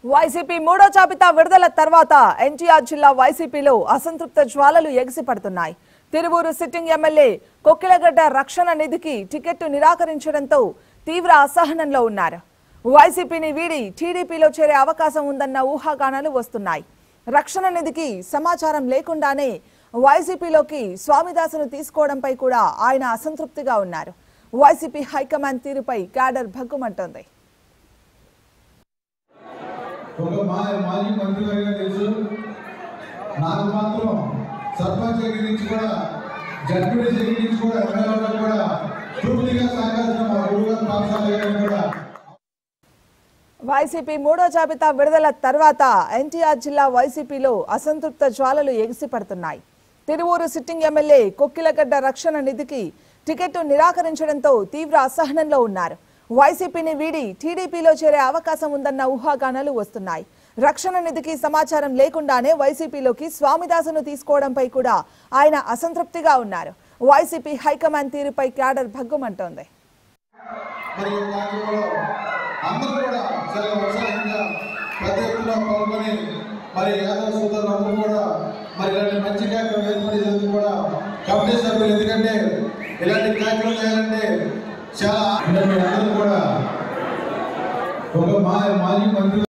YCP మూడో జాబితా విడుదల తర్వాత ఎన్టీఆర్ జిల్లా వైసీపీలో అసంతృప్త జ్వాలలు ఎగిసిపడుతున్నాయి తిరువూరు సిట్టింగ్ ఎమ్మెల్యే కొక్కిలగడ్డ రక్షణ నిధికి టికెట్ నిరాకరించడంతో తీవ్ర అసహనంలో ఉన్నారు వైసీపీని వీడి టీడీపీలో చేరే అవకాశం ఉందన్న ఊహాగానాలు వస్తున్నాయి రక్షణ నిధికి సమాచారం లేకుండానే వైసీపీలోకి స్వామిదాసును తీసుకోవడంపై కూడా ఆయన అసంతృప్తిగా ఉన్నారు వైసీపీ హైకమాండ్ తీరుపై క్యాడర్ భగ్గుమంటోంది ఒక మా మాజీ మంత్రి గారిగా తెలుసు నాకు మాత్రం సర్పంచ్ దగ్గర నుంచి కూడా జడ్పీడీ దగ్గర నుంచి కూడా ఎమ్మెల్యేలకు కూడా పూర్తిగా సహకరించిన మా గురుగారు పాఠశాల గారిని కూడా వైసీపీ మూడో జాబితా విడుదల తర్వాత ఎన్టీఆర్ జిల్లా వైసీపీలో అసంతృప్త జ్వాలలు ఎగిసిపడుతున్నాయి తిరువూరు సిట్టింగ్ ఎమ్మెల్యే కొక్కిలగడ్డ రక్షణ నిధికి టికెట్ నిరాకరించడంతో తీవ్ర అసహనంలో ఉన్నారు వైసీపీని వీడి టీడీపీలో చేరే అవకాశం ఉందన్న ఊహాగానాలు వస్తున్నాయి రక్షణ నిధికి సమాచారం లేకుండానే వైసీపీలోకి స్వామిదాసును తీసుకోవడంపై కూడా ఆయన అసంతృప్తిగా ఉన్నారు వైసీపీ హైకమాండ్ తీరుపై క్యాడర్ భగ్గుమంటోంది మరి ఈ కార్యక్రమంలో అందరూ కూడా చాలా ఉత్సాహంగా పెద్ద ఎత్తున పాల్గొని మరి యాదవ్ సోదరులు అందరూ కూడా మరి ఇలాంటి మంచి కార్యక్రమం ఏర్పాటు చేసేందుకు కూడా కమిటీ సభ్యులు ఎందుకంటే ఇలాంటి కార్యక్రమం చేయాలంటే చాలా అందరూ కూడా ఒక మా మాజీ మంత్రి